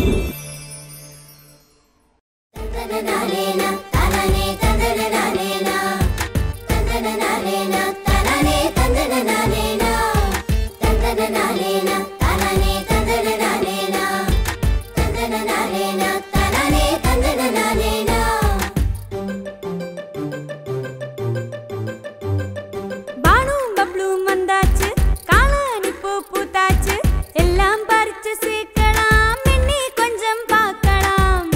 பானும் பப்ளும் வந்தாச்சு காளானி பூ பூத்தாச்சு எல்லாம் பறிச்சு சேர்க்கலாம் எண்ணி கொஞ்சம் பார்க்கலாம்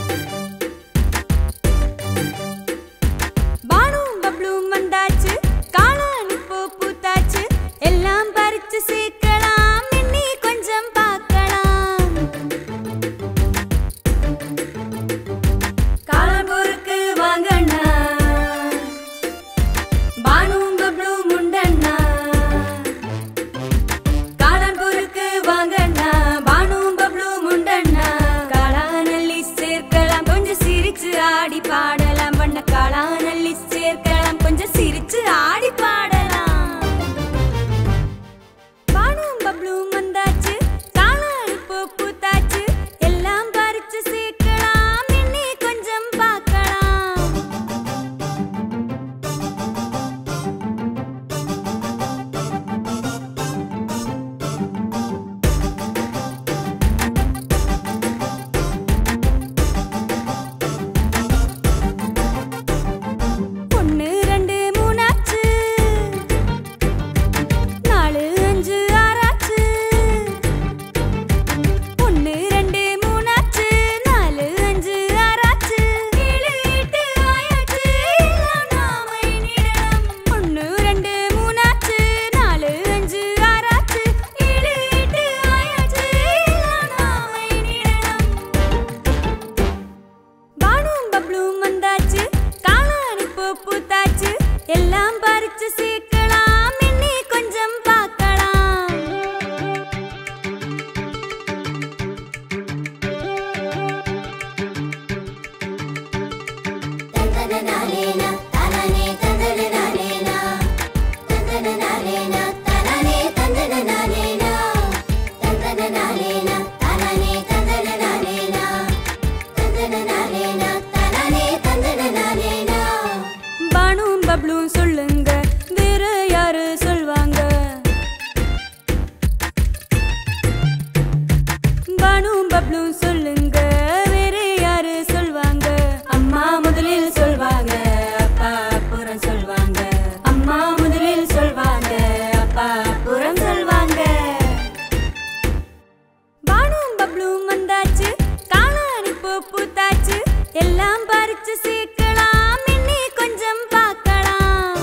பானும் பப்ளும் வந்தாச்சு காளானி பூ பூத்தாச்சு எல்லாம் பறிச்சு சேர்க்கலாம் எண்ணி கொஞ்சம் பார்க்கலாம் காளான் பொறுக்கு வாங்கண்ணா பானும் பப்ளு முண்டண்ணா காளான் பொறுக்கு வாங்கண்ணா பானும் பப்ளு முண்டண்ணா காளானல்லி சேர்க்கலாம் கொஞ்சம் சிரிச்சு ஆடி பாடலாம் பண்ண காளானல்லி சேர்க்கலாம் கொஞ்சம் சிரிச்சு ஆடி பாடலாம் பானும் பப்ளு வந்தாச்சு காளான் பூ பூத்தாச்சு எல்லாம் பறிச்சு சேர்க்கலாம் இன்னி கொஞ்சம் பார்க்கலாம் ஒன்னு ரெண்டு மூணாச்சு நாலு அஞ்சு ஆறாச்சு ஒன்னு ரெண்டு மூணாச்சு நாலு அஞ்சு ஆறாச்சு ஏழு எட்டு ஆயாச்சு எல்லாம் நாம இனிடலாம் ஒன்னு ரெண்டு மூணாச்சு நாலு அஞ்சு ஆறாச்சு ஏழு எட்டு ஆயாச்சு எல்லாம் நாம இனிடலாம் பானும் பப்ளும் வந்தாச்சு காளானி பூ பூத்தாச்சு எல்லாம் பறிச்சு சேர்க்கலாம் இன்னி கொஞ்சம் பார்க்கலாம் பானும் பப்ளும் சொல்லுங்க வேற யாரு சொல்வாங்க பானும் பப்ளும் சொல்லுங்க வேற யாரு சொல்வாங்க அம்மா முதலில் சொல்வாங்க அப்பா அப்புறம் சொல்வாங்க அம்மா முதலில் சொல்வாங்க அப்பா அப்புறம் சொல்வாங்க பானும் பப்ளும் வந்தாச்சு காளானி பூ பூத்தாச்சு எல்லாம் பறிச்சு சேர்க்கலாம் இன்னி கொஞ்சம் பார்க்கலாம்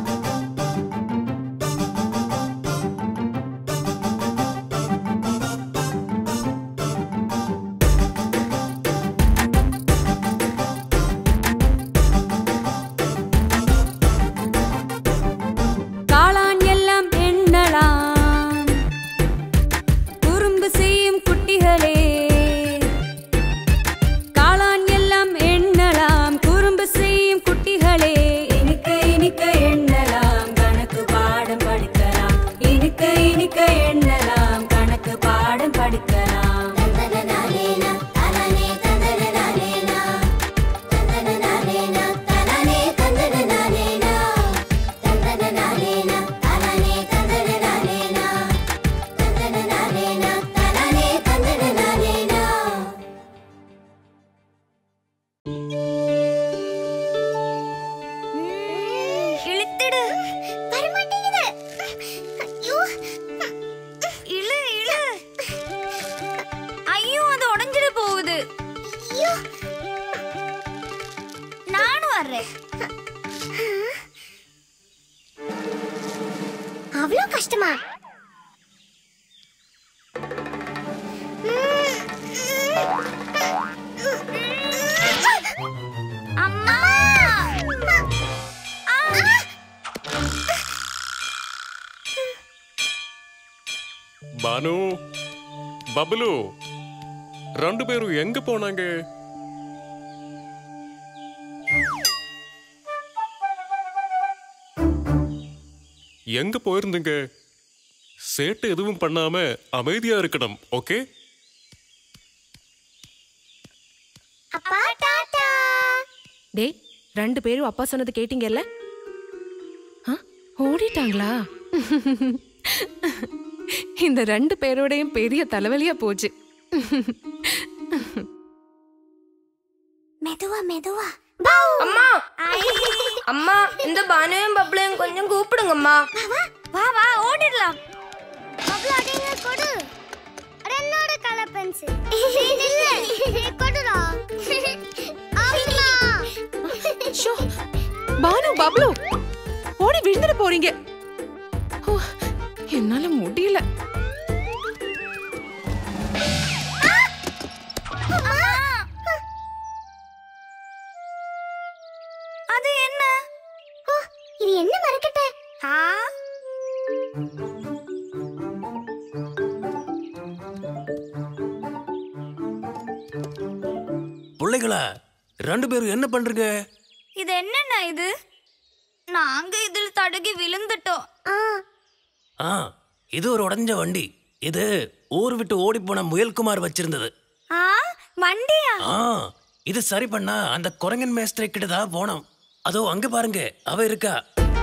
காளான் எல்லாம் எண்ணலாம் குறும்பு செய்யும் குட்டிகளே காளான் எல்லாம் எண்ணலாம் குறும்பு செய்யும் குட்டிகளே இனிக்க இனிக்க எண்ணலாம் கணக்கு பாடம் படிக்கலாம் இனிக்க இனிக்க எண்ணலாம் கணக்கு பாடம் படிக்கலாம் இழுத்துடு வரமாட்டேங்குது ஐயோ இழு இழு ஐயோ அது உடைஞ்சிட போகுது ஐயோ நானும் வர்றேன் அவ்வளோ கஷ்டமா அம்மா பானு பப்ளு ரெண்டு பேரும் எங்க போனாங்க எங்க போயிருந்தீங்க சேட்டு எதுவும் பண்ணாம அமைதியா இருக்கணும் ஓகே அப்பா டாடா டேய் ரெண்டு பேரும் அப்பா சொன்னது கேட்டீங்கல்ல ஆ, ஓடிட்டாங்களா இந்த ரெண்டு பேரோடையும் பெரிய தலைவலியா போச்சு மெதுவா மெதுவா அம்மா அம்மா இந்த பானுவையும் பப்ளையும் கொஞ்சம் கூப்பிடுங்கம்மா வா வா ஓடிடலாம் பப்ளு அடிங்க கொடு அது என்னோட கலர் பென்சில் கொடுடா அம்மா ஷோ பானு பப்ளு ஓடி விழுந்துட போறீங்க ஓ, என்னால முடியல அது என்ன ஓ, இது என்ன மறக்கட்ட ஆ பிள்ளைகளா ரெண்டு பேரும் என்ன பண்றீங்க இது என்னண்ணா இது நாங்க இதில் தடுகி விழுந்துட்டோம் ஆ ஆ இது ஒரு உடஞ்ச வண்டி இது ஊர் விட்டு ஓடி போன முயல்குமார் வச்சிருந்தது ஆ வண்டியா ஆ இது சரி பண்ணா அந்த குரங்கன் மேஸ்திரி கிட்ட தான் போனோம் அதோ அங்க பாருங்க அவ இருக்கா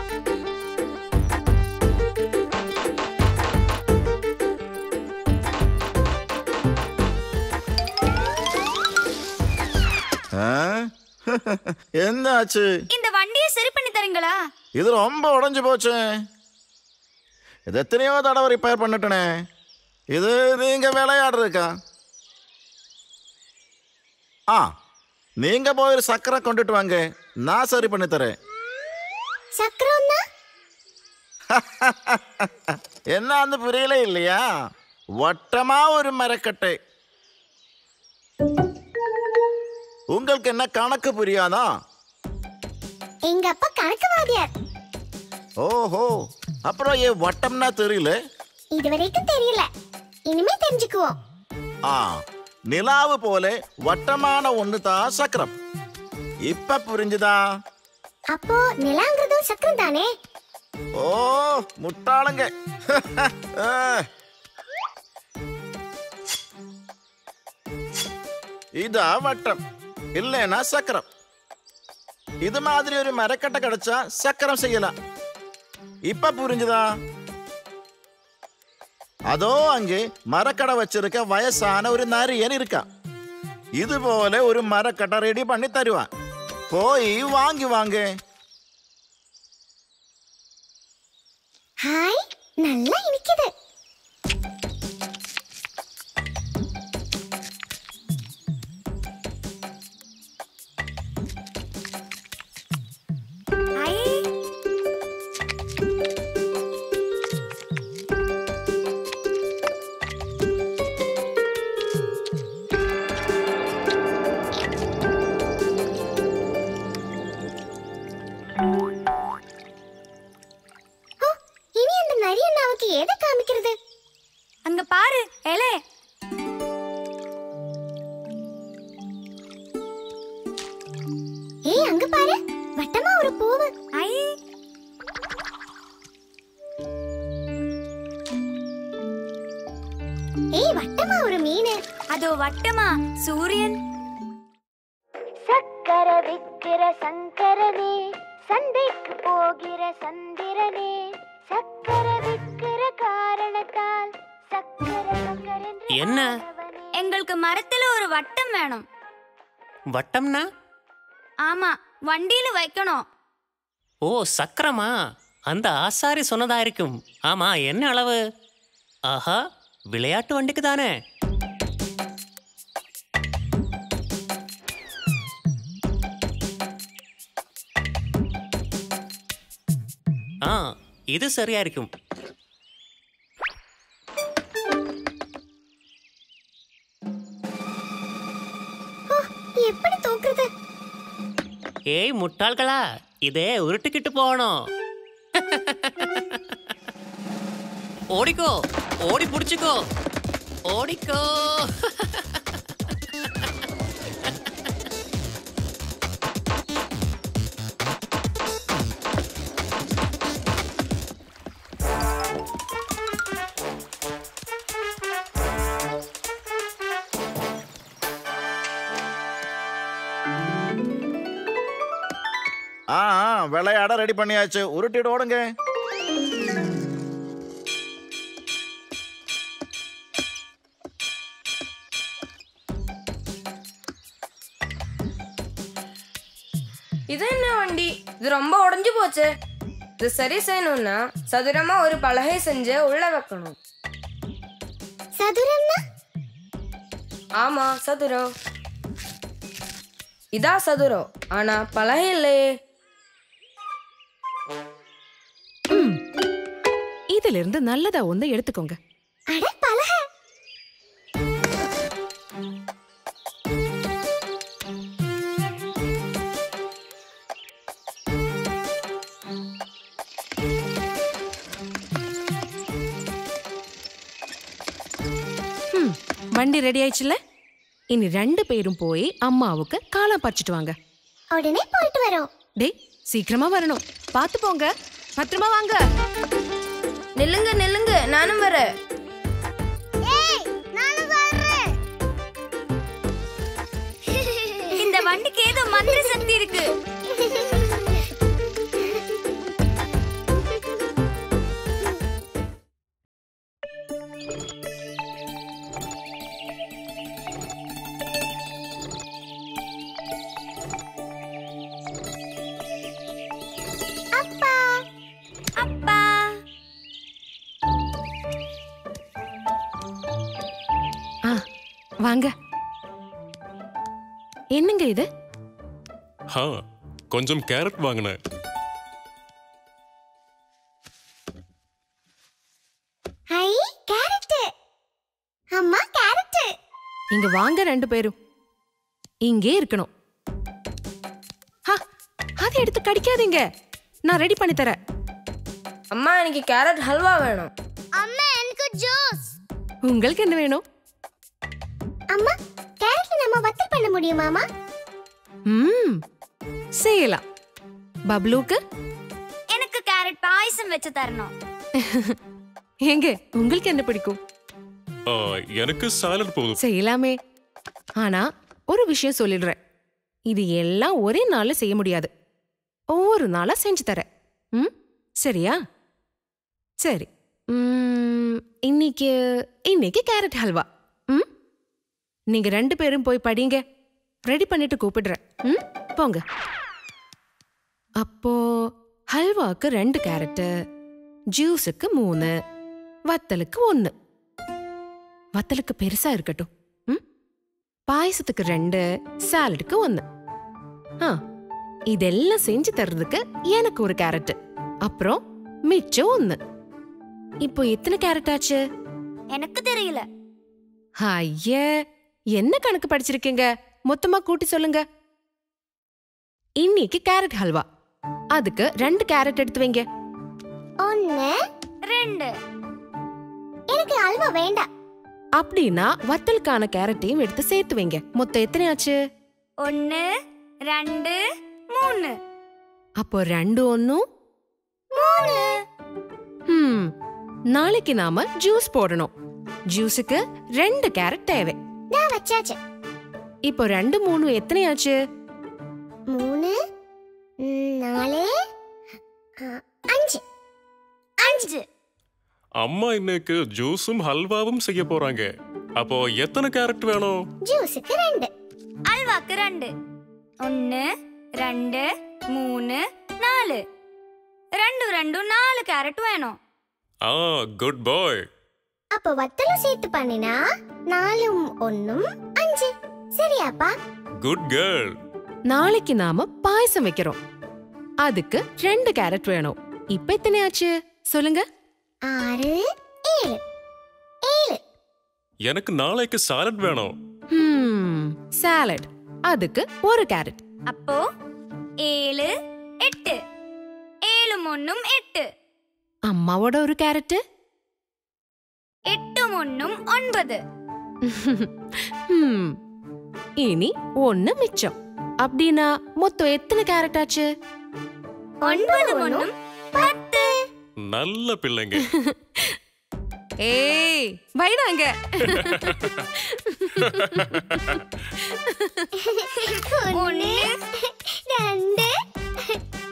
ஆ? என்னாச்சு இந்த வண்டியை சரி பண்ணி தரீங்களா இது ரொம்ப உடைஞ்சு போச்சு இது எத்தனையோ தடவை ரிப்பேர் பண்ணிட்டனே இது நீங்க விளையாடுறதுக்கா ஆ நீங்க போய் ஒரு சக்கரை கொண்டுட்டு வாங்க நான் சரி பண்ணி தரேன் சக்கரம்னா என்ன அந்த புரியல இல்லையா வட்டமா ஒரு மரக்கட்டை உங்களுக்கு என்ன கணக்கு புரியாதா எங்க அப்பா கணக்குவாதியார் ஓஹோ அப்புறம் ஏன் வட்டம்னா தெரியல இது வரைக்கும் தெரியல இனிமே தெரிஞ்சுக்குவோம் ஆ நிலாவு போல வட்டமான ஒன்று தான் சக்கரம் இப்ப புரிஞ்சுதா அப்போ நிலாங்கிறதும் சக்கரம் தானே ஓ முட்டாளுங்க ஆ. இதா வட்டம் இல்லைன்னா சக்கரம் இது மாதிரி ஒரு மரக்கட்டை கிடைச்சா சக்கரம் செய்யலாம் இப்ப புரிஞ்சுதா அதோ அங்கே மரக்கடை வச்சிருக்க வயசான ஒரு நரியன் இருக்கா இது போல ஒரு மரக்கட்டை ரெடி பண்ணி தருவான் போய் வாங்கி வாங்க ஹாய் நல்லா இனிக்குது ஐ ஓ, இனி அந்த நரி அண்ணாவுக்கு எதை காமிக்கிறது அங்க பாரு எலே ஏய் அங்க பாரு வட்டமா ஒரு பூவு ஐ ஏய் வட்டமா ஒரு மீன் அதோ வட்டமா சூரியன் சக்கர விக்கிற சங்கரனே சந்தைக்கு போகிற சந்திரனே சக்கர விக்கிற காரணத்தால் சக்கர சக்கரென்று என்ன எங்களுக்கு மரத்துல ஒரு வட்டம் வேணும் வட்டம்னா ஆமா வண்டியில வைக்கணும் ஓ சக்கரமா அந்த ஆசாரி சொன்னதா இருக்கும் ஆமா என்ன அளவு ஆஹா விளையாட்டு வண்டிக்கு தானே ஆ இது சரியா இருக்கும் எப்படி தூக்குறது ஏய் முட்டாள்களா இதே உருட்டுக்கிட்டு போகணும் ஓடிக்கோ ஓடி புடிச்சுக்கோ ஓடிக்கோ ஆ ஆ, விளையாட ரெடி பண்ணியாச்சு உருட்டிட்டு ஓடுங்க இது என்ன வண்டி இது ரொம்ப உடைஞ்சு போச்சு இது சரி செய்யணும்னா சதுரமா ஒரு பலகை செஞ்சு உள்ள வைக்கணும் சதுரம்னா ஆமா சதுரம் இதா சதுரம் ஆனா பலகை இல்லையே இதுல இருந்து நல்லதா ஒண்ணு எடுத்துக்கோங்க அட பலக ம், வண்டி ரெடி ஆயிடுச்சுல இனி ரெண்டு பேரும் போய் அம்மாவுக்கு காலம் பறிச்சிட்டு வாங்க உடனே போயிட்டு வரோம் டேய் சீக்கிரமா வரணும் பார்த்து போங்க பத்திரமா வாங்க நில்லுங்க நில்லுங்க நானும் வரேன் ஏய் நானும் வர்றேன் இந்த வண்டிக்கு ஏதோ மந்திர சக்தி இருக்கு அப்பா அப்பா ஆ வாங்க என்னங்க இது ஹா கொஞ்சம் கேரட் வாங்கினேன் ஹை கேரட் அம்மா கேரட் இங்க வாங்க ரெண்டு பேரும் இங்கே இருக்கணும் ஹா, அதை எடுத்து கடிக்காதீங்க நான் ரெடி பண்ணி தரேன் அம்மா எனக்கு கேரட் ஹல்வா வேணும் அம்மா எனக்கு ஜூஸ் உங்களுக்கு என்ன வேணும் அம்மா கேரட்ல நம்ம வத்தல் பண்ண முடியுமாமா ம் செய்யலாம் பப்ளூக்கு எனக்கு கேரட் பாயசம் வச்சு தரணும் எங்க உங்களுக்கு என்ன பிடிக்கும் ஆ, எனக்கு சாலட் போதும் செய்யலாமே ஆனா ஒரு விஷயம் சொல்லிடுறேன் இது எல்லாம் ஒரே நாள்ல செய்ய முடியாது ஒவ்வொரு நாளா செஞ்சு தரேன் ம் சரியா சரி ம், இன்னைக்கு இன்னைக்கு கேரட் ஹல்வா ம் நீங்க ரெண்டு பேரும் போய் படிங்க ரெடி பண்ணிட்டு கூப்பிடுறேன் ம் போங்க அப்போ ஹல்வாக்கு ரெண்டு கேரட்டு ஜூஸுக்கு மூணு வத்தலுக்கு ஒன்று வத்தலுக்கு பெருசா இருக்கட்டும் ம் பாயசத்துக்கு ரெண்டு சாலடுக்கு ஒன்று ஆ இதெல்லாம் செஞ்சு தர்றதுக்கு எனக்கு ஒரு கேரட் அப்புறம் மிச்சம் ஒன்று இப்போ எத்தனை கேரட் ஆச்சு எனக்கு தெரியல ஐய என்ன கணக்கு படிச்சிருக்கீங்க மொத்தமா கூட்டி சொல்லுங்க இன்னைக்கு கேரட் ஹல்வா அதுக்கு ரெண்டு கேரட் எடுத்து வைங்க ஒன்னு ரெண்டு எனக்கு அல்வா வேண்டாம் அப்படின்னா வத்தலுக்கான கேரட்டையும் எடுத்து சேர்த்து வைங்க மொத்தம் எத்தனை ஆச்சு ஒன்னு ரெண்டு மூணு அப்போ ரெண்டு ஒன்னும் மூணு ஹம் நாளைக்கு நாம ஜூஸ் போடணும் ஜூஸுக்கு ரெண்டு கேரட் தேவை நான் வச்சாச்சு இப்போ ரெண்டு மூணு எத்தனை ஆச்சு மூணு ம், நாலு ஆ, அஞ்சு அஞ்சு அம்மா இன்னைக்கு ஜூஸும் ஹல்வாவும் செய்ய போறாங்க அப்போ எத்தனை கேரட் வேணும் ஜூஸுக்கு ரெண்டு அல்வாக்கு ரெண்டு ஒன்னு ரெண்டு மூணு நாலு ரெண்டு ரெண்டும் நாலு கேரட் வேணும் ஆ குட் பாய் அப்போ வத்தலும் சேர்த்து பண்ணினா நாலும் ஒன்னும் அஞ்சு சரியாப்பா குட் கேர்ள் நாளைக்கு நாம பாயசம் வைக்கிறோம் அதுக்கு ரெண்டு கேரட் வேணும் இப்ப எத்தனை ஆச்சு சொல்லுங்க ஆறு ஏழு ஏழு எனக்கு நாளைக்கு சாலட் வேணும் ஹம் சாலட் அதுக்கு ஒரு கேரட் அப்போ ஏழு எட்டு ஏழு ஒன்னும் எட்டு அம்மாவோட ஒரு கேரட் எட்டு ஒன்னும் ஒன்பது ஹம் இனி ஒண்ணு மிச்சம் அப்படின்னா மொத்தம் எத்தனை கேரட் ஆச்சு ஒன்பது ஒன்னும் பத்து நல்ல பிள்ளைங்க ஏய் வைடாங்க ஒன்னு ரெண்டு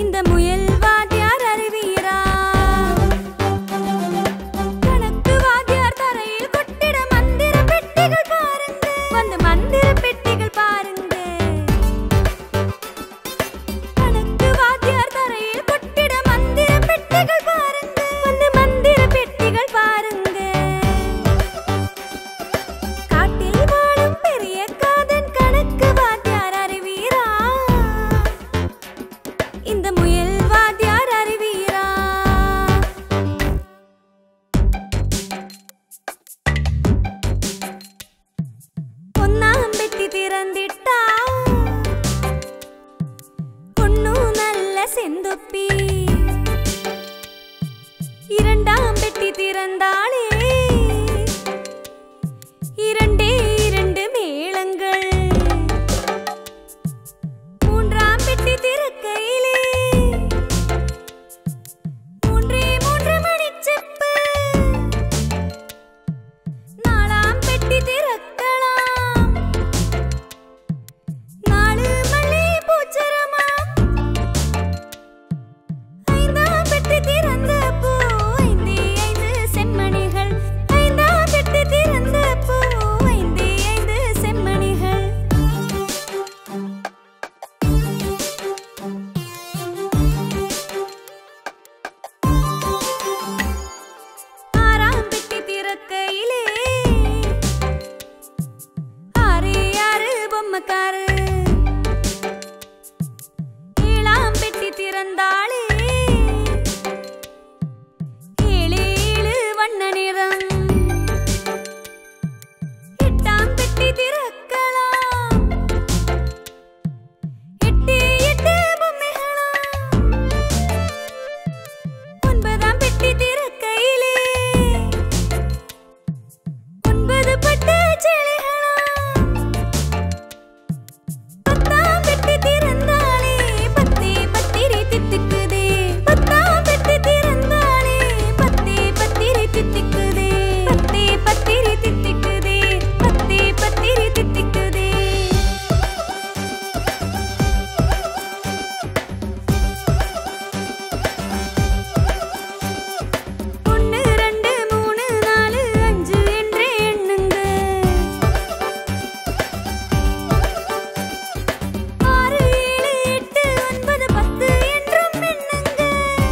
இந்த முயல் வாத்தியார் அறிவீரா கணக்கு வாத்தியார் தரையில் கொட்டிட மந்திர பெட்டிகள் பாருங்க வந்து மந்திர பெட்டிகள் பாருங்க கணக்கு வாத்தியார் தரையில் கொட்டிட மந்திர பெட்டிகள் பாருங்க வந்து மந்திர பெட்டிகள் பாருங்க காட்டில் வாழும் பெரிய காதன் கணக்கு வாத்தியார் அறிவீரா இந்த முயல் வாத்தியார் அறிவீரா ஒன்னாம் பெட்டி திறந்திட்டா ஒன்னும் நல்ல செந்துப்பி இரண்டாம் பெட்டி திறந்தாளே இரண்டே இரண்டு மேளங்கள் மூன்றாம் பெட்டி திறக்கையிலே மூன்றே மூன்று மணிச்செப்பு நாலாம் பெட்டி திறக்கலாம் நாலு மல்லி பூச்சரமா ஐந்தாம் பெட்டி திறந்த பூ ஐந்தே ஐந்து செம்மணிகள் ஐந்தாம் பெட்டி திறந்த பூ ஐந்தே ஐந்து செம்மணிகள் ஆறாம் பெட்டி திறக்கையிலே ஆறு ஆறு பொம்மைக்காரு ஏழாம் பெட்டி திறந்தாளே ஏழு ஏழு வண்ண நிறம் எட்டாம் பெட்டி திறக்கலாம் எட்டு எட்டு பொம்மைகளாம் ஒன்பதாம் பெட்டி திறக்கையிலே ஒன்பது பட்டு சேலைகளாம் பத்தாம் பெட்டி திறந்தாளே பத்தே பத்திரை தித்திக்குதே பத்தாம் பெட்டி திறந்தாளே பத்தே பத்திரை தித்திக்குதே பத்தே பத்திரை தித்திக்குதே பத்தே பத்திரை தித்திக்குதே ஒன்று ரெண்டு மூணு நாலு அஞ்சு என்றே எண்ணுங்க ஆறு ஏழு எட்டு ஒன்பது பத்து என்றும் எண்ணுங்க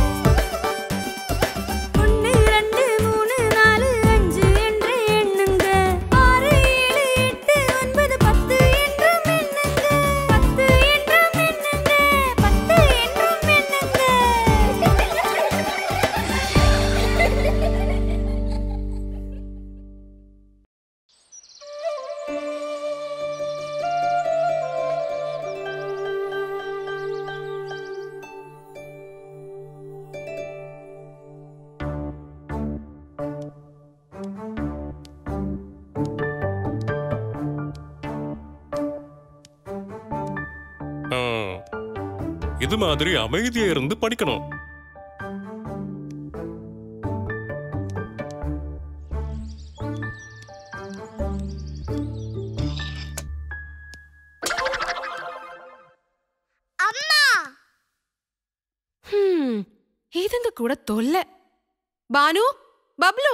ஒன்று ரெண்டு மூணு நாலு அஞ்சு என்றே எண்ணுங்க ஆறு ஏழு எட்டு ஒன்பது பத்து என்றும் எண்ணுங்க பத்து என்றும் எண்ணுங்க பத்து என்றும் எண்ணுங்க ஆ, இது மாதிரி அமைதியா இருந்து படிக்கணும் அம்மா ஹம், இதுங்க கூட தொல்லை பானு பப்ளு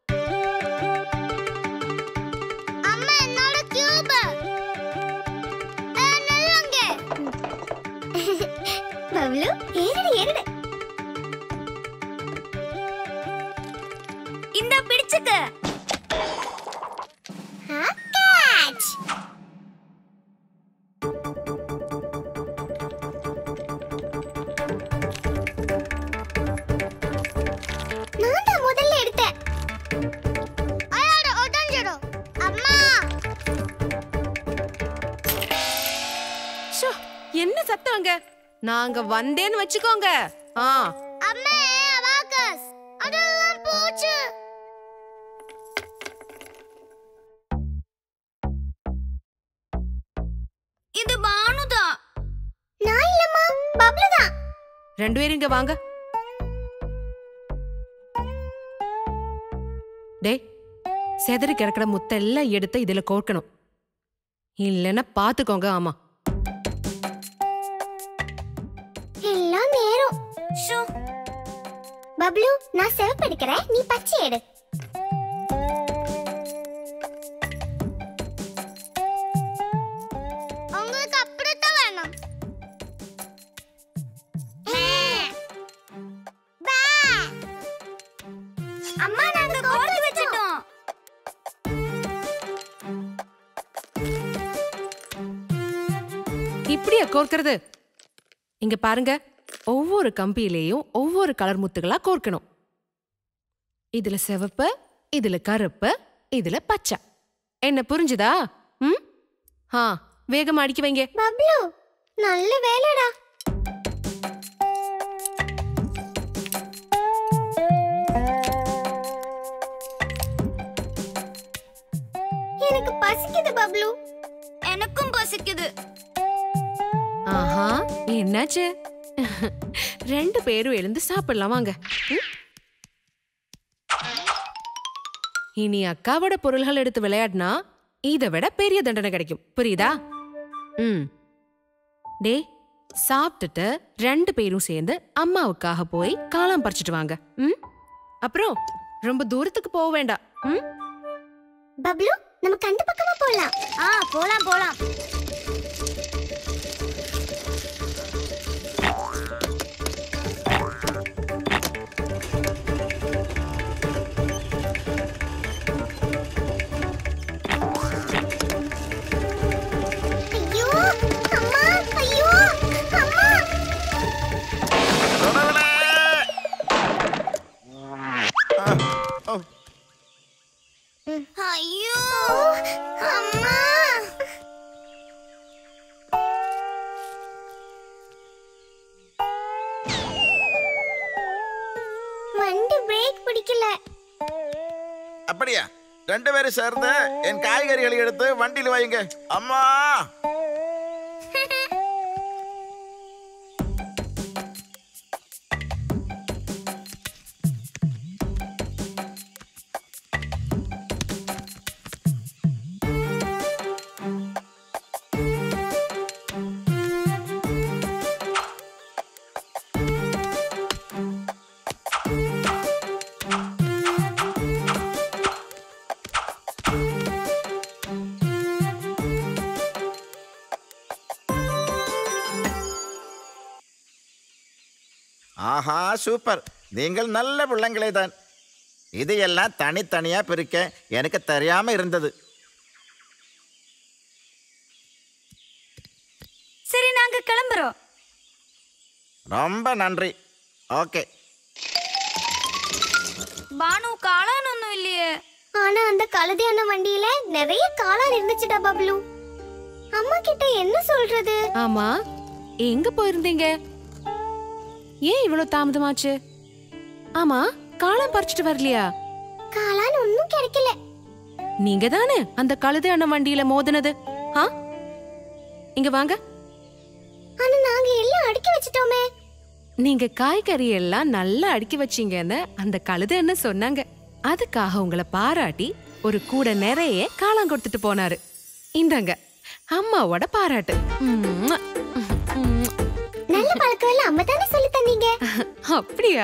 அம்மா என்னோட கியூப் நல்லங்க பப்ளு ஏறுடு ஏறுடு இந்த பிடிச்சுக்க கேட்ச் நான் தான் முதல்ல எடுத்தேன் அயோட உடஞ்சிடும் அம்மா ஷோ, என்ன சத்தம் அங்க நாங்க வந்தேன்னு வச்சுக்கோங்க ஆ அம்மா அவாகஸ் அதெல்லாம் போச்சு இது பானுதான் நான் இல்லம்மா பப்ளு தான் ரெண்டு பேரும் இங்க வாங்க டேய் செதறி கிடக்கிற முத்தெல்லாம் எடுத்து இதுல கோர்க்கணும் இல்லைன்னா பாத்துக்கோங்க ஆமா எல்லாம் நேரம் ஷோ பப்ளு நான் சிவப்பு எடுக்கிறேன் நீ பச்சை எடு உங்களுக்கு அப்படித்தான் வேணும் அம்மா நாங்க கோர்த்து வச்சிட்டோம் இப்படியா கோர்க்கிறது இங்க பாருங்க ஒவ்வொரு கம்பியிலேயும் ஒவ்வொரு கலர் முத்துகளா கோர்க்கணும் இதுல சிவப்பு இதுல கருப்பு இதுல பச்சை என்ன புரிஞ்சுதா ம் ஆ வேகமா அடிக்க வைங்க பப்ளு நல்ல வேலைடா எனக்கு பசிக்குது பப்ளு எனக்கும் பசிக்குது ஆஹா என்னாச்சு ரெண்டு பேரும் எழுந்து சாப்பிடலாம் வாங்க ம்? இனி அக்காவோட பொருள்கள் எடுத்து விளையாடினா இதை விட பெரிய தண்டனை கிடைக்கும் புரியுதா ம் டே சாப்பிட்டுட்டு ரெண்டு பேரும் சேர்ந்து அம்மாவுக்காக போய் காளான் பறிச்சிட்டு வாங்க ம் அப்புறம் ரொம்ப தூரத்துக்கு போக வேண்டாம் ம் பப்ளு நமக்கு அந்த பக்கமா போலாம் ஆ போலாம் போலாம் ஐயோ அம்மா ஐயோ அம்மா கடவுளே! ஆ, ஓ, ஐயோ அம்மா வண்டி பிரேக் பிடிக்கல அப்படியா ரெண்டு பேரும் சேர்ந்து என் காய்கறிகளை எடுத்து வண்டியில் வைங்க அம்மா ஆஹா சூப்பர் நீங்கள் நல்ல பிள்ளைங்களே தான் இது எல்லாம் தனித்தனியா பிரிக்க எனக்கு தெரியாம இருந்தது சரி நாங்க கிளம்புறோம் ரொம்ப நன்றி ஓகே பானு காளான் ஒண்ணும் இல்லையே ஆனா அந்த கழுதையான வண்டியில நிறைய காளான் இருந்துச்சுடா பப்ளு அம்மா கிட்ட என்ன சொல்றது ஆமா எங்க போயிருந்தீங்க ஏன் இவ்வளவு தாமதமாச்சு ஆமா காளான் பறிச்சிட்டு வரலையா காளான் ஒன்னும் கிடைக்கல நீங்க தானே அந்த கழுதை அண்ணன் வண்டியில மோதினது ஆ இங்க வாங்க ஆனா நாங்க எல்லாம் அடுக்கி வச்சிட்டோமே நீங்க காய்கறி எல்லாம் நல்லா அடுக்கி வச்சீங்கன்னு அந்த கழுதை என்ன சொன்னாங்க அதுக்காக உங்களை பாராட்டி ஒரு கூட நிறைய காளான் கொடுத்துட்டு போனாரு இந்தாங்க அம்மாவோட பாராட்டு உம்முவா. உம்முவா. நல்ல பழக்கம் எல்லாம் அம்மா தானே சொல்லி தந்தீங்க அப்படியா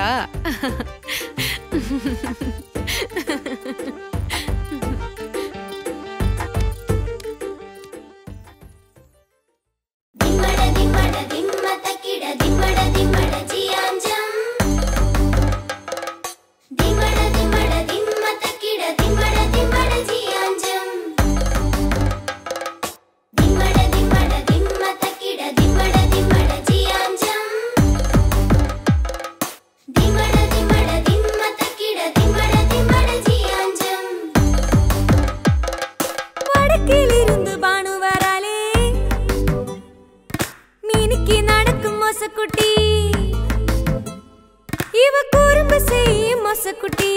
ದಿಮ್ಮಡ ದಿಮ್ಮಡ ದಿಮ್ಮ ತಕ್ಕಿಡ ದಿಮ್ಮಡ ದಿಮ್ಮಡ ಜಿಯಾಂಜಂ ದಿಮ್ಮಡ ದಿಮ್ಮಡ ದಿಮ್ಮ ತಕ್ಕಿಡ ದಿಮ್ಮಡ ದಿಮ್ಮಡ ಜಿಯಾಂಜಂ ದಿಮ್ಮಡ ದಿಮ್ಮಡ ದಿಮ್ಮ ತಕ್ಕಿಡ ದಿಮ್ಮಡ ದಿಮ್ಮಡ ಜಿಯಾಂಜಂ ದಿಮ್ಮಡ ದಿಮ್ಮಡ ದಿಮ್ಮ ತಕ್ಕಿಡ ದಿಮ್ಮಡ ದಿಮ್ಮಡ ಜಿಯಾಂಜಂ வடக்கிலிருந்து பானு வராளே மீனுக்கு நடக்கும் மொசக்குட்டி இவ குறும்பு செய்யும் மொசக்குட்டி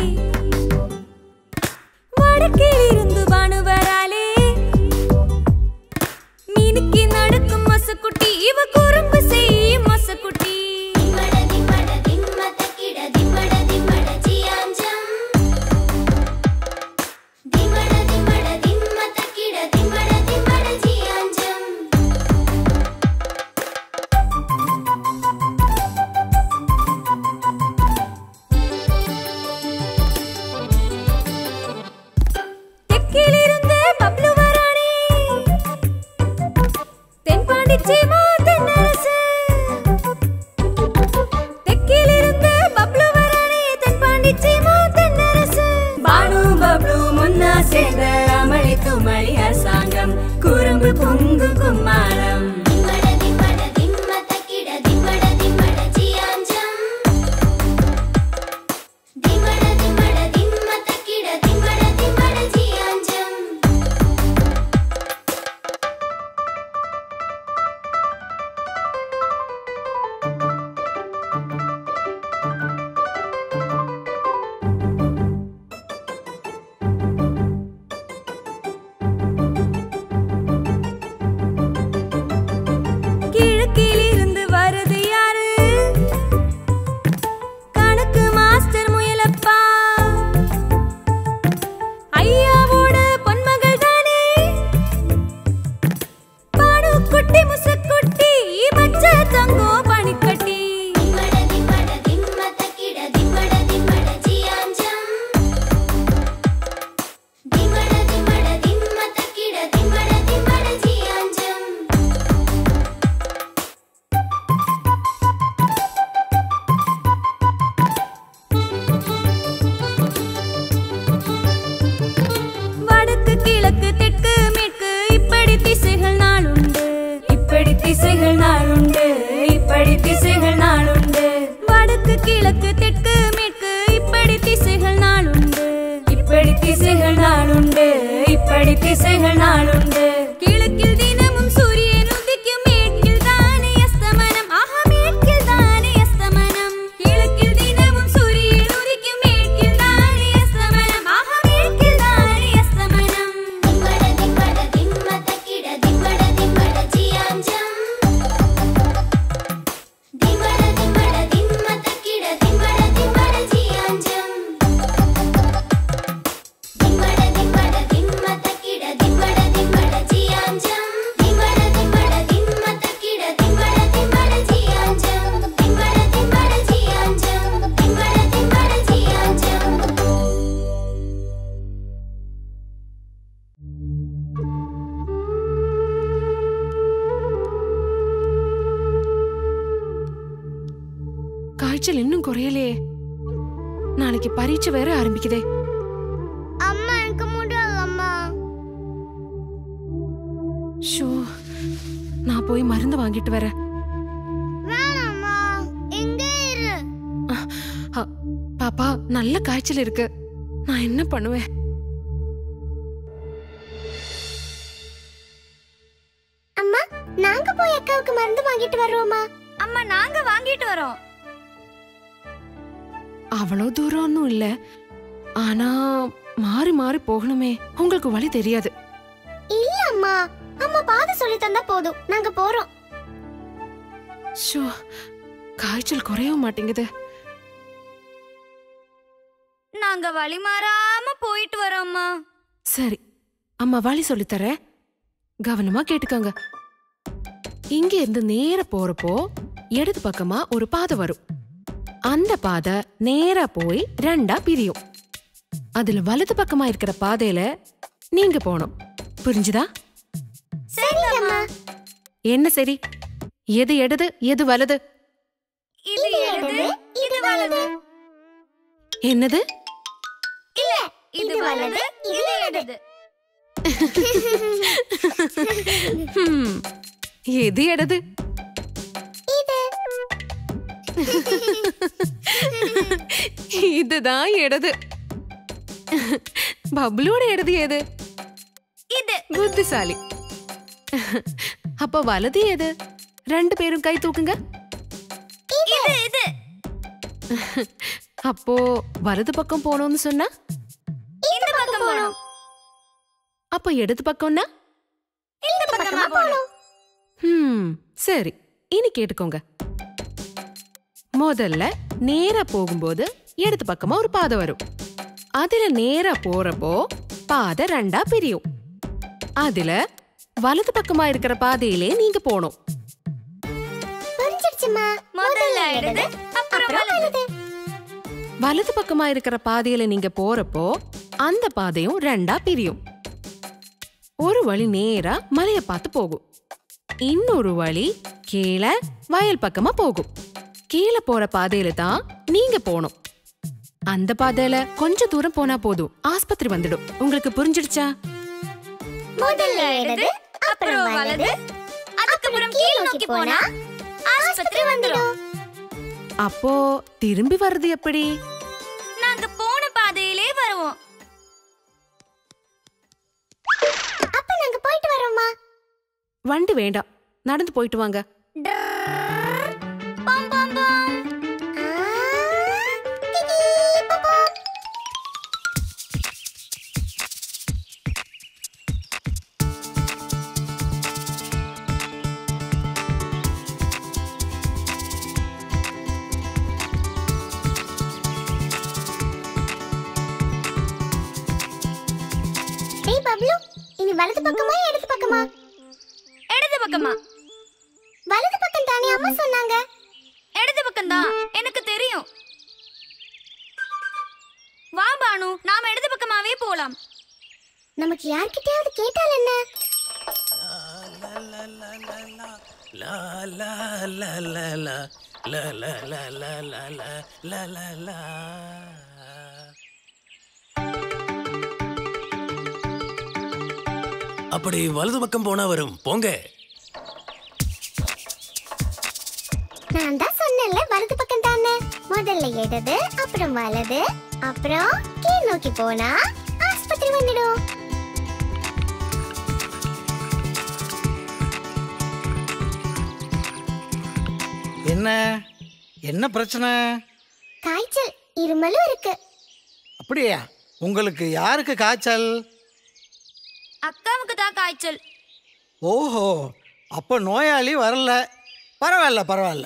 வடக்கிலிருந்து பானு வராளே மீனுக்கு நடக்கும் மொசக்குட்டி இவ குறும்பு செய்யும் மொசக்குட்டி ದಿಮ್ಮಡ ದಿಮ್ಮಡ ದಿಮ್ಮ ತಕ್ಕಿಡ ದಿಮ್ಮಡ ದಿಮ್ಮಡ ಜಿಯಾಂಜಂ ದಿಮ್ಮಡ ದಿಮ್ಮಡ ದಿಮ್ಮ ತಕ್ಕಿಡ ದಿಮ್ಮಡ ದಿಮ್ಮಡ ಜಿಯಾಂಜಂ கிழக்கு தெற்கு மேற்கு இப்படி திசைகள் நாளுண்டு இப்படி திசைகள் நாளுண்டு இப்படி திசைகள் நாளுண்டு கிழக்கில் தினமும் சூரியன் உதிக்கும் மேற்கில் தானே அஸ்தமனம் ஆஹா மேற்கில் தானே அஸ்தமனம் கிழக்கில் தினமும் சூரியன் உதிக்கும் மேற்கில் தானே அஸ்தமனம் ஆஹா மேற்கில் தானே அஸ்தமனம் திம்மட திம்மட திம்ம தக்கிட திம்மட திம்மட ஜியாஞ்சம் திம்மட திம்மட திம்ம தக்கிட திம்மட திம்மட ஜியாஞ்சம் திம்மட திம்மட திம்ம தக்கிட திம்மட திம்மட ஜியாஞ்சம் திம்மட திம்மட திம்ம தக்கிட திம்மட திம்மட ஜியாஞ்சம் திம்மட திம்மட ஜியாஞ்சம் திம்மட திம்மட ஜியாஞ்சம் காய்ச்சல் இன்னும் குறையலையே நாளைக்கு பரீட்சை வேற ஆரம்பிக்குதே அம்மா எனக்கு முடியலம்மா ஷோ நான் போய் மருந்து வாங்கிட்டு வரேன் வேணாம்மா எங்கே இரு அ, பாப்பா நல்ல காய்ச்சல் இருக்கு நான் என்ன பண்ணுவேன் அம்மா நாங்க போய் அக்காவுக்கு மருந்து வாங்கிட்டு வர்றோமா அம்மா நாங்க வாங்கிட்டு வரோம் அவ்வளோ தூரம் ஒன்றும் இல்ல ஆனா மாறி மாறி போகணுமே உங்களுக்கு வழி தெரியாது இல்ல அம்மா அம்மா பாத சொல்லி தந்தா போதும் நாங்க போறோம் ஷோ காய்ச்சல் குறையவும் மாட்டேங்குது நாங்க வழி மாறாம போயிட்டு வரோம்மா சரி அம்மா வழி சொல்லித்தரேன் கவனமா கேட்டுக்கோங்க இங்க இருந்து நேர போறப்போ இடது பக்கமா ஒரு பாதை வரும் அந்த பாதை நேரா போய் ரெண்டா பிரியும் அதுல வலது பக்கமா இருக்கிற பாதையில நீங்க போகணும் புரிஞ்சுதா சரிங்கம்மா என்ன சரி எது இடது எது வலது இது இடது இது வலது என்னது இல்ல இது வலது இது இடது ஹம், எது இடது இதுதான் இடது பப்ளூட இடது எது இது புத்திசாலி அப்ப வலது எது ரெண்டு பேரும் கை தூக்குங்க இது இது அப்போ வலது பக்கம் போகணும்னு சொன்னா இந்த பக்கம் போணும் அப்போ இடது பக்கம்னா இந்த பக்கமா போணும் ஹம் சரி இனி கேட்டுக்கோங்க முதல்ல நேரா போகும்போது இடது பக்கமா ஒரு பாதை வரும் அதுல நேரா போறப்போ பாதை ரெண்டா பிரியும் அதுல வலது பக்கமா இருக்கிற பாதையிலே நீங்க போகணும் புரிஞ்சிடுச்சுமா முதல்ல இடது அப்புறம் வலது வலது பக்கமா இருக்கிற பாதையில நீங்க போறப்போ அந்த பாதையும் ரெண்டா பிரியும் ஒரு வழி நேரா மலைய பார்த்து போகும் இன்னொரு வழி கீழே வயல் பக்கமா போகும் கீழே போற பாதையில தான் நீங்க போகணும் அந்த பாதையில கொஞ்ச தூரம் போனா போதும் ஆஸ்பத்திரி வந்துடும் உங்களுக்கு புரிஞ்சிடுச்சா முதல்ல இடது அப்புறம் வலது அதுக்கப்புறம் கீழ் நோக்கி போனா ஆஸ்பத்திரி வந்துரும் அப்போ திரும்பி வர்றது எப்படி நாங்க போன பாதையிலே வருவோம் அப்ப நாங்க போயிட்டு வரோம்மா வண்டி வேண்டாம் நடந்து போயிட்டு வாங்க பம் பம் பம் ஆ, கிகி, பாப்பா. டேய் பப்ளு இனி வலது பக்கமா இடது பக்கமா இடது பக்கமா வலது பக்கம் தானே அம்மா சொன்னாங்க இடது பக்கம் தான் எனக்கு தெரியும் வா பானு நாம இடது பக்கமாவே போலாம் நமக்கு யார்கிட்டயாவது கேட்டால் என்ன லா லா லா லா லா லா லா லா லா லா லா லா லா லா அப்படி வலது பக்கம் போனா வரும் போங்க நான் தான் சொன்னேன்ல வலது பக்கம் தானே பண்ணு முதல்ல இடது அப்புறம் வலது அப்புறம் கீழ் நோக்கி போனா ஆஸ்பத்திரி வந்துடும் என்ன என்ன பிரச்சனை காய்ச்சல் இருமலும் இருக்கு அப்படியா உங்களுக்கு யாருக்கு காய்ச்சல் அக்காவுக்கு தான் காய்ச்சல் ஓஹோ அப்போ நோயாளி வரல பரவாயில்ல பரவாயில்ல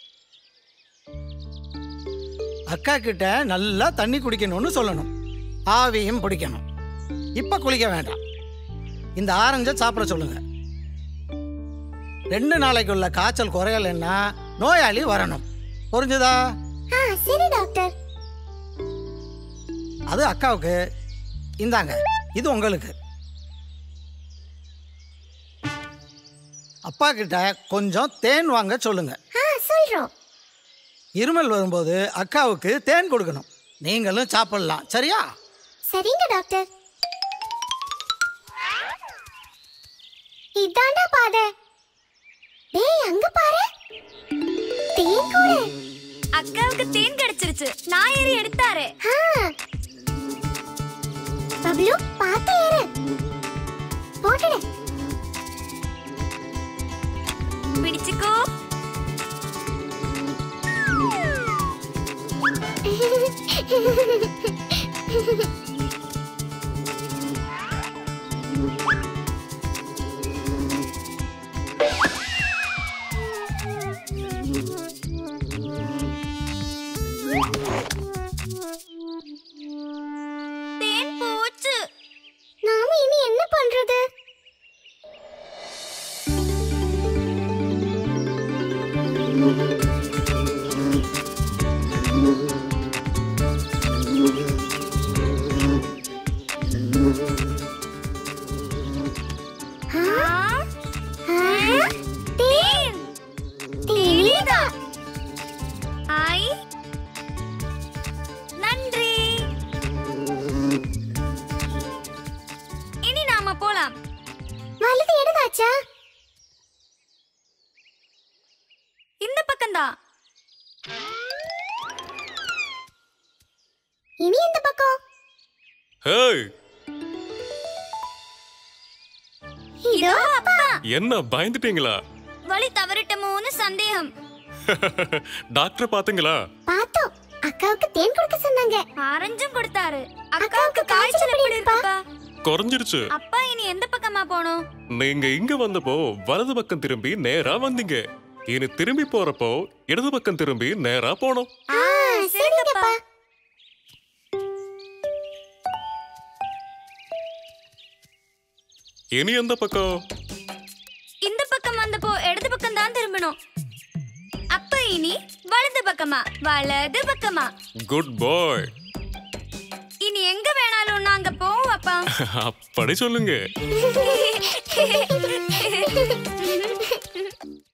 அக்கா கிட்ட நல்லா தண்ணி குடிக்கணும்னு சொல்லணும் ஆவியும் பிடிக்கணும் இப்போ குளிக்க வேண்டாம் இந்த ஆரஞ்சை சாப்பிட சொல்லுங்க ரெண்டு நாளைக்குள்ள காய்ச்சல் குறையலைன்னா நோயாளி வரணும் புரிஞ்சுதா ஆ சரி டாக்டர் அது அக்காவுக்கு இந்தாங்க இது உங்களுக்கு அப்பா கிட்ட கொஞ்சம் தேன் வாங்க சொல்லுங்க ஆ சொல்றோம் இருமல் வரும்போது அக்காவுக்கு தேன் கொடுக்கணும் நீங்களும் சாப்பிடலாம் சரியா சரிங்க டாக்டர் இதாண்டா பாதை டேய் அங்க பாரு தேன் கூட அக்காவுக்கு தேன் கிடைச்சிருச்சு நான் ஏறி எடுத்தாரு ஆ. பப்ளு பார்த்து ஏறு போட்டுடு பிடிச்சுக்கோ தேன் போச்சு நாம இனி என்ன பண்றது ஆ? ஆ? தேன் தேனீதா ஐ நன்றி இனி நாம போலாம் வலது இடதாச்சா இந்த பக்கம்தான் இனி இந்த பக்கம் ஹேய் இதோ அப்பா என்ன பயந்துட்டீங்களா வழி தவறிட்டமோன்னு சந்தேகம் டாக்டர் பாத்தீங்களா பார்த்தோம் அக்காவுக்கு தேன் கொடுக்க சொன்னாங்க ஆரஞ்சும் கொடுத்தாரு அக்காவுக்கு அக்காவுக்கு காய்ச்சல் எப்படி இருக்குப்பா குறைஞ்சிருச்சு அப்பா இனி எந்த பக்கமா போகணும் நீங்க இங்க வந்தப்போ வலது பக்கம் திரும்பி நேரா வந்தீங்க இனி திரும்பி போறப்போ இடது பக்கம் திரும்பி நேரா போனோம் ஆ சரிங்கப்பா இனி எந்த பக்கம் இந்த பக்கம் வந்தப்போ இடது பக்கம் தான் திரும்பணும் அப்ப இனி வலது பக்கமா வலது பக்கமா குட் பாய் இனி எங்க வேணாலும் நாங்க போவோம் அப்பா அப்படி சொல்லுங்க